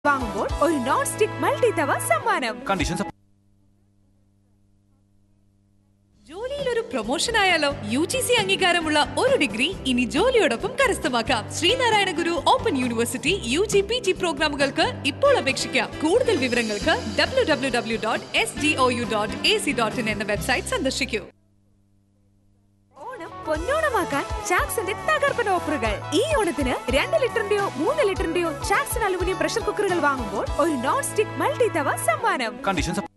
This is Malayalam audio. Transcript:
വാങ്ങുമ്പോൾ ഒരു നോൺ സ്റ്റിക് മൾട്ടി തവ സമ്മാനം കണ്ടീഷൻസ് ജോലിയിൽ ഒരു പ്രൊമോഷൻ ആയാലോ യു ജി സി അംഗീകാരമുള്ള ഒരു ഡിഗ്രി ഇനി ജോലിയോടൊപ്പം കരസ്ഥമാക്കാം Sreenarayana Guru open university U G P G പ്രോഗ്രാമുകൾക്ക് ഇപ്പോൾ അപേക്ഷിക്കാം കൂടുതൽ വിവരങ്ങൾക്ക് W W W dot S D O U dot A C dot in എന്ന വെബ്സൈറ്റ് സന്ദർശിക്കൂ ഓണം പൊന്നോണമാക്കാൻ ചാക്സിന്റെ തകർപ്പൻ ഓഫറുകൾ ഈ ഓണത്തിന് രണ്ട് ലിറ്ററിന്റെയോ മൂന്ന് ലിറ്ററിന്റെയോ ചാക്സൺ അലുമിനിയം പ്രഷർ കുക്കറുകൾ വാങ്ങുമ്പോൾ ഒരു നോൺ സ്റ്റിക് മൾട്ടി തവ സമ്മാനം കണ്ടീഷൻസ്